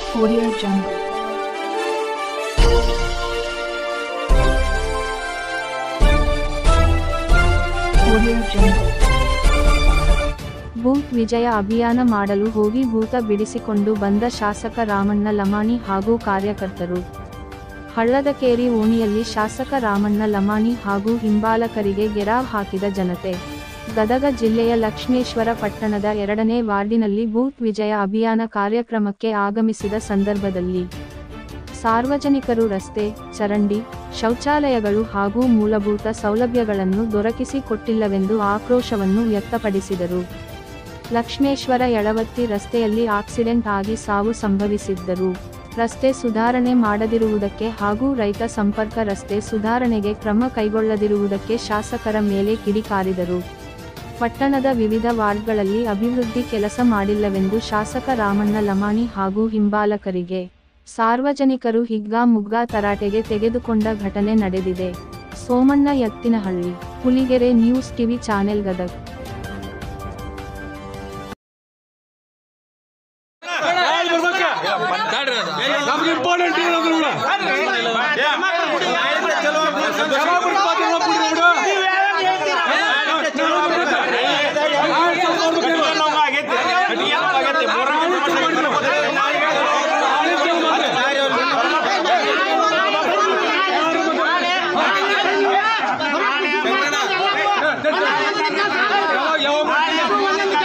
Audio Jungle. Audio Jungle. Booth ವಿಜಯ ಅಭಿಯಾನ ಮಾಡಲು ಹೋಗಿ ಭೂತ ಬಿಡಿಸಿಕೊಂಡು ಬಂದ ಶಾಸಕ ರಾಮಣ್ಣ ಲಮಾಣಿ ಹಾಗೂ ಕಾರ್ಯಕರ್ತರು ಹಳ್ಳದಕೇರಿ ಓಣಿಯಲ್ಲಿ ಶಾಸಕ ರಾಮಣ್ಣ ಲಮಾಣಿ ಹಾಗೂ ಹಿಂಬಾಲಕರಿಗೆ ಗೆರಾವ್ ಹಾಕಿದ ಜನತೆ ಗದಗ ಜಿಲ್ಲೆಯ ಲಕ್ಷ್ಮೇಶ್ವರ ಪಟ್ಟಣದ ಎರಡನೇ ವಾರ್ಡಿನಲ್ಲಿ ಬೂತ್ ವಿಜಯ ಅಭಿಯಾನ ಕಾರ್ಯಕ್ರಮಕ್ಕೆ ಆಗಮಿಸಿದ ಸಂದರ್ಭದಲ್ಲಿ ಸಾರ್ವಜನಿಕರು ರಸ್ತೆ ಚರಂಡಿ ಶೌಚಾಲಯಗಳು ಹಾಗೂ ಮೂಲಭೂತ ಸೌಲಭ್ಯಗಳನ್ನು ದೊರಕಿಸಿಕೊಟ್ಟಿಲ್ಲವೆಂದು ಆಕ್ರೋಶವನ್ನು ವ್ಯಕ್ತಪಡಿಸಿದರು ಲಕ್ಷ್ಮೇಶ್ವರ ಯಳವತ್ತಿ ರಸ್ತೆಯಲ್ಲಿ ಆಕ್ಸಿಡೆಂಟ್ ಆಗಿ ಸಾವು ಸಂಭವಿಸಿದ್ದರು ರಸ್ತೆ ಸುಧಾರಣೆ ಮಾಡದಿರುವುದಕ್ಕೆ ಹಾಗೂ ರೈತ ಸಂಪರ್ಕ ರಸ್ತೆ ಸುಧಾರಣೆಗೆ ಕ್ರಮ ಕೈಗೊಳ್ಳದಿರುವುದಕ್ಕೆ ಶಾಸಕರ ಮೇಲೆ ಕಿಡಿಕಾರಿದರು ಪಟ್ಟಣದ ವಿವಿಧ ವಾರ್ಡ್ಗಳಲ್ಲಿ ಅಭಿವೃದ್ಧಿ ಕೆಲಸ ಮಾಡಿಲ್ಲವೆಂದು ಶಾಸಕ ರಾಮಣ್ಣ ಲಮಾಣಿ ಹಾಗೂ ಹಿಂಬಾಲಕರಿಗೆ ಸಾರ್ವಜನಿಕರು ಹಿಗ್ಗಾಮುಗ್ಗಾ ತರಾಟೆಗೆ ತೆಗೆದುಕೊಂಡ ಘಟನೆ ನಡೆದಿದೆ Somanna Ettinahalli Huligere news TV channel Gadag ನಮ್ಗೆ ಇಂಪಾರ್ಟೆಂಟ್ ಇರೋದು ಕೂಡ ಕ್ಷಮಾಪಣೆ ಪಾತ್ರ ಬಿಡಿ ನೋಡು. ಯಾವಾಗ- ಯಾವಾಗ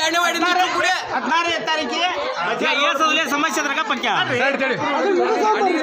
ಹದಿನಾರನೇ ತಾರೀಕಿಗೆ ಏಸೋದ್ಲೆ ಸಮಸ್ಯೆ ಅದ್ರಾಗ ಪಕ್ಕ ತಡಿ, ತಡಿ.